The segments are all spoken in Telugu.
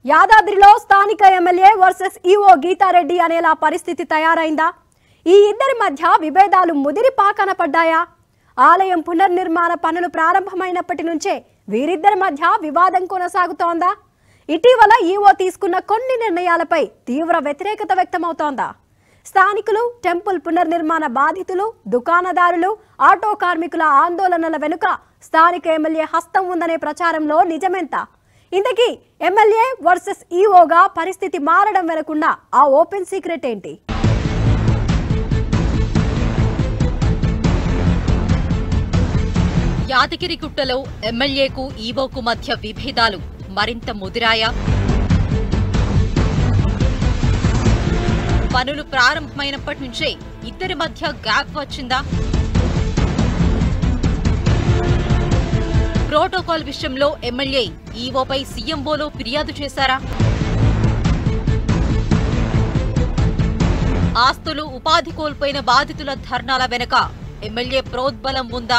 యాదాద్రిలో స్థానిక ఎమ్మెల్యే వర్సెస్ ఈఓ గీతారెడ్డి అనేలా పరిస్థితి తయారైందా ఈ ఇద్దరి మధ్య విభేదాలు ముదిరి పాకన పడ్డాయా ఆలయం పునర్నిర్మాణ పనులు ప్రారంభమైనప్పటి నుంచే వీరిద్దరి మధ్య వివాదం కొనసాగుతోందా ఇటీవల ఈఓ తీసుకున్న కొన్ని నిర్ణయాలపై తీవ్ర వ్యతిరేకత వ్యక్తమవుతోందా స్థానికులు టెంపుల్ పునర్నిర్మాణ బాధితులు దుకాణదారులు ఆటో కార్మికుల ఆందోళనల వెనుక స్థానిక ఎమ్మెల్యే హస్తం ఉందనే ప్రచారంలో నిజమెంత ఇంతకీ ఎమ్మెల్యే వర్సెస్ ఈఓగా పరిస్థితి మారడం వెనకుండా ఆ ఓపెన్ సీక్రెట్ ఏంటి యాదగిరిగుట్టలో ఎమ్మెల్యేకు ఈవోకు మధ్య విభేదాలు మరింత ముదిరాయా పనులు ప్రారంభమైనప్పటి నుంచే ఇద్దరి మధ్య గ్యాప్ వచ్చిందా ప్రోటోకాల్ విషయంలో ఎమ్మెల్యే ఈవోపై సీఎంఓలో ఫిర్యాదు చేశారా ఆస్తులు ఉపాధి కోల్పోయిన బాధితుల ధర్నాల వెనుక ఎమ్మెల్యే ప్రోద్బలం ఉందా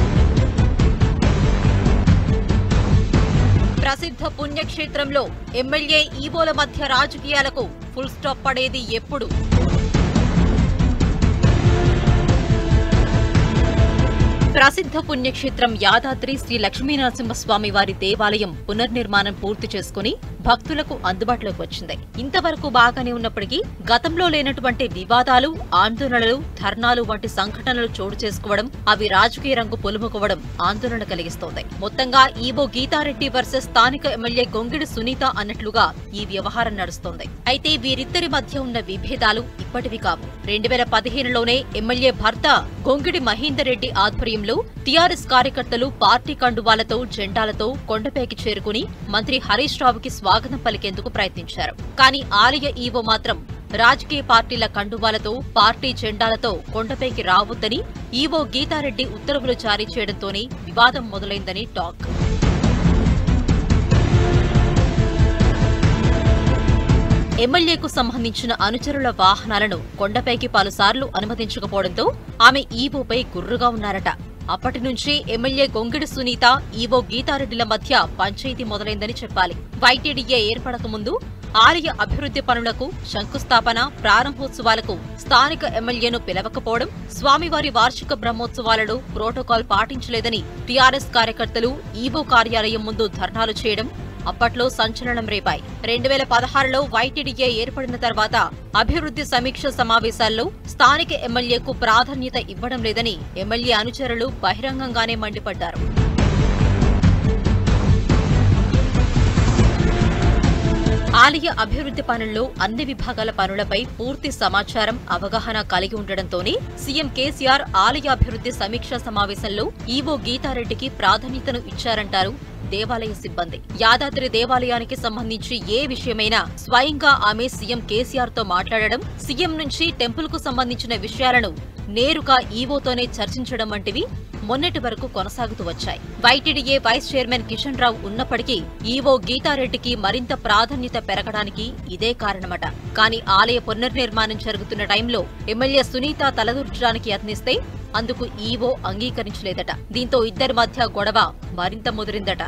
ప్రసిద్ధ పుణ్యక్షేత్రంలో ఎమ్మెల్యే ఈవోల మధ్య రాజకీయాలకు ఫుల్ స్టాప్ పడేది ఎప్పుడు ప్రసిద్ధ పుణ్యక్షేత్రం యాదాద్రి శ్రీ లక్ష్మీనరసింహస్వామి వారి దేవాలయం పునర్నిర్మాణం పూర్తి చేసుకుని భక్తులకు అందుబాటులోకి వచ్చింది ఇంతవరకు బాగానే ఉన్నప్పటికీ గతంలో లేనటువంటి వివాదాలు ఆందోళనలు ధర్నాలు వంటి సంఘటనలు చోటు చేసుకోవడం అవి రాజకీయ రంగు పొలుముకోవడం ఆందోళన కలిగిస్తోంది మొత్తంగా ఈవో గీతారెడ్డి వర్సెస్ స్థానిక ఎమ్మెల్యే గొంగిడి సునీత అన్నట్లుగా ఈ వ్యవహారం నడుస్తోంది అయితే వీరిద్దరి మధ్య ఉన్న విభేదాలు ఇప్పటివి కావు రెండు వేల పదిహేనులోనే ఎమ్మెల్యే భర్త గొంగిడి మహేందర్ రెడ్డి ఆధ్వర్యంలో టీఆర్ఎస్ కార్యకర్తలు పార్టీ కండువాలతో జెండాలతో కొండపైకి చేరుకుని మంత్రి హరీష్ రావుకి స్వాగతం పలికేందుకు ప్రయత్నించారు కానీ ఆలయ ఈవో మాత్రం రాజకీయ పార్టీల కండువాలతో పార్టీ జెండాలతో కొండపైకి రావద్దని ఈవో గీతారెడ్డి ఉత్తర్వులు జారీ చేయడంతోనే వివాదం మొదలైందని టాక్ ఎమ్మెల్యేకు సంబంధించిన అనుచరుల వాహనాలను కొండపైకి పలుసార్లు అనుమతించకపోవడంతో ఆమె ఈవోపై గుర్రుగా ఉన్నారట అప్పటి నుంచి ఎమ్మెల్యే గొంగిడి సునీత ఈవో గీతారెడ్డిల మధ్య పంచాయతీ మొదలైందని చెప్పాలి వైటీడీఏ ఏర్పడక ముందు ఆలయ అభివృద్ధి పనులకు శంకుస్థాపన ప్రారంభోత్సవాలకు స్థానిక ఎమ్మెల్యేను పిలవకపోవడం స్వామివారి వార్షిక బ్రహ్మోత్సవాలలో ప్రోటోకాల్ పాటించలేదని టీఆర్ఎస్ కార్యకర్తలు ఈవో కార్యాలయం ముందు ధర్నాలు చేయడం అప్పట్లో సంచలనం రేపాయి రెండు వేల పదహారులో వైటీడీఏ ఏర్పడిన తర్వాత అభివృద్ధి సమీక్ష సమావేశాల్లో స్థానిక ఎమ్మెల్యేకు ప్రాధాన్యత ఇవ్వడం లేదని ఎమ్మెల్యే అనుచరులు బహిరంగంగానే మండిపడ్డారు ఆలయ అభివృద్ధి పనుల్లో అన్ని విభాగాల పనులపై పూర్తి సమాచారం అవగాహన కలిగి ఉండడంతోనే సీఎం కేసీఆర్ ఆలయ అభివృద్ధి సమీక్షా సమావేశంలో ఈవో గీతారెడ్డికి ప్రాధాన్యతను ఇచ్చారంటారు దేవాలయ సిబ్బంది యాదాద్రి దేవాలయానికి సంబంధించి ఏ విషయమైనా స్వయంగా ఆమె సీఎం కేసీఆర్ తో మాట్లాడడం సీఎం నుంచి టెంపుల్ కు సంబంధించిన విషయాలను నేరుగా ఈవోతోనే చర్చించడం వంటివి మొన్నటి వరకు కొనసాగుతూ వచ్చాయి YTDA vice chairman Kishan Rao ఉన్నప్పటికీ ఈవో గీతారెడ్డికి మరింత ప్రాధాన్యత పెరగడానికి ఇదే కారణమట కానీ ఆలయ పునర్నిర్మాణం జరుగుతున్న టైంలో ఎమ్మెల్యే సునీత తలదూర్చడానికి యత్నిస్తే అందుకు ఈవో అంగీకరించలేదట దీంతో ఇద్దరి మధ్య గొడవ మరింత ముదిరిందట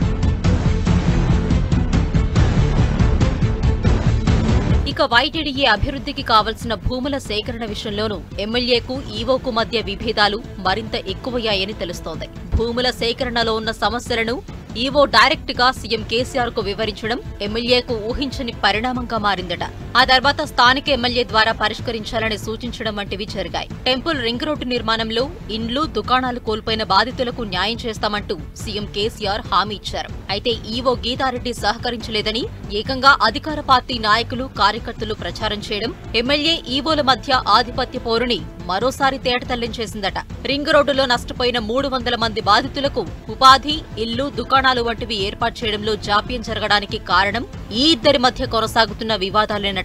ఇక వైటీడీఏ అభివృద్ధికి కావలసిన భూముల సేకరణ విషయంలోనూ ఎమ్మెల్యేకు ఈవోకు మధ్య విభేదాలు మరింత ఎక్కువయ్యాయని తెలుస్తోంది భూముల సేకరణలో ఉన్న సమస్యలను ఈవో డైరెక్ట్ గా సీఎం కేసీఆర్ కు వివరించడం ఎమ్మెల్యేకు ఊహించని పరిణామంగా మారిందట ఆ తర్వాత స్థానిక ఎమ్మెల్యే ద్వారా పరిష్కరించాలని సూచించడం వంటివి జరిగాయి టెంపుల్ రింగ్ రోడ్డు నిర్మాణంలో ఇండ్లు దుకాణాలు కోల్పోయిన బాధితులకు న్యాయం చేస్తామంటూ సీఎం కేసీఆర్ హామీ ఇచ్చారు అయితే ఈవో గీతారెడ్డి సహకరించలేదని ఏకంగా అధికార పార్టీ నాయకులు కార్యకర్తలు ప్రచారం చేయడం ఎమ్మెల్యే ఈవోల మధ్య ఆధిపత్య పోరుని మరోసారి తేటతల్లం చేసిందట రింగ్ రోడ్డులో నష్టపోయిన మూడు వందల మంది బాధితులకు ఉపాధి ఇల్లు దుకాణాలు వంటివి ఏర్పాటు చేయడంలో జాప్యం జరగడానికి కారణం ఈ ఇద్దరి మధ్య కొనసాగుతున్న వివాదాలేనట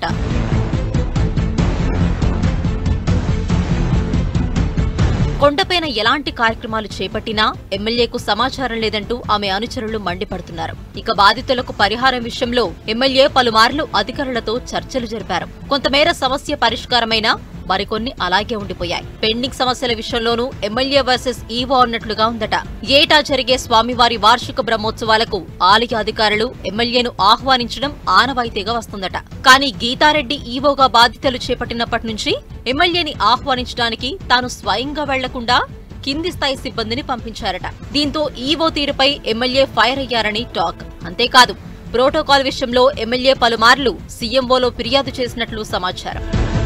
కొండపైన ఎలాంటి కార్యక్రమాలు చేపట్టినా ఎమ్మెల్యేకు సమాచారం లేదంటూ ఆమె అనుచరులు మండిపడుతున్నారు ఇక బాధితులకు పరిహారం విషయంలో ఎమ్మెల్యే పలుమార్లు అధికారులతో చర్చలు జరిపారు కొంతమేర సమస్య పరిష్కారమైనా మరికొన్ని అలాగే ఉండిపోయాయి పెండింగ్ సమస్యల విషయంలోనూ ఎమ్మెల్యే వర్సెస్ ఈవో అన్నట్లుగా ఉందట ఏటా జరిగే స్వామివారి వార్షిక బ్రహ్మోత్సవాలకు ఆలయ అధికారులు ఎమ్మెల్యేను ఆహ్వానించడం ఆనవాయితీగా వస్తుందట కానీ గీతారెడ్డి ఈవోగా బాధ్యతలు చేపట్టినప్పటి నుంచి ఎమ్మెల్యేని ఆహ్వానించడానికి తాను స్వయంగా వెళ్లకుండా కింది స్థాయి సిబ్బందిని పంపించారట దీంతో ఈవో తీరుపై ఎమ్మెల్యే ఫైర్ అయ్యారని టాక్ అంతేకాదు ప్రోటోకాల్ విషయంలో ఎమ్మెల్యే పలుమార్లు సీఎంఓలో ఫిర్యాదు చేసినట్లు సమాచారం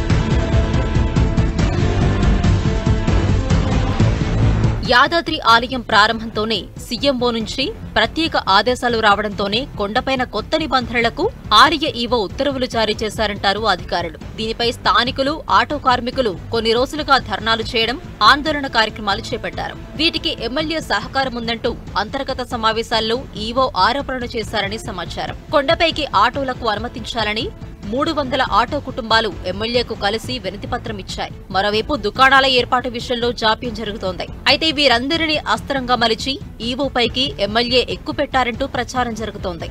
యాదాద్రి ఆలయం ప్రారంభంతోనే సీఎంఓ నుంచి ప్రత్యేక ఆదేశాలు రావడంతోనే కొండపైన కొత్త నిబంధనలకు ఆర్య ఈవో ఉత్తర్వులు జారీ చేశారంటారు అధికారులు దీనిపై స్థానికులు ఆటో కార్మికులు కొన్ని రోజులుగా ధర్నాలు చేయడం ఆందోళన కార్యక్రమాలు చేపట్టారు వీటికి ఎమ్మెల్యే సహకారం ఉందంటూ అంతర్గత సమావేశాల్లో ఈవో ఆరోపణలు చేశారని సమాచారం కొండపైకి ఆటోలకు అనుమతించాలని మూడు వందల ఆటో కుటుంబాలు ఎమ్మెల్యేకు కలిసి వినతిపత్రం ఇచ్చాయి మరోవైపు దుకాణాల ఏర్పాటు విషయంలో జాప్యం జరుగుతోంది అయితే వీరందరినీ అస్త్రంగా మలిచి ఈవోపైకి ఎమ్మెల్యే ఎక్కుపెట్టారంటూ ప్రచారం జరుగుతోంది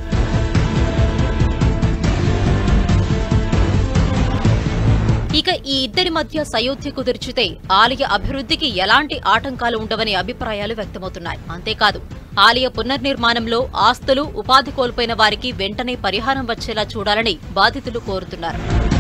ఇక ఈ ఇద్దరి మధ్య సయోధ్య కుదిర్చితే ఆలయ అభివృద్ధికి ఎలాంటి ఆటంకాలు ఉండవనే అభిప్రాయాలు వ్యక్తమవుతున్నాయి అంతేకాదు ఆలయ పునర్నిర్మాణంలో ఆస్తులు ఉపాధి కోల్పోయిన వారికి వెంటనే పరిహారం వచ్చేలా చూడాలని బాధితులు కోరుతున్నారు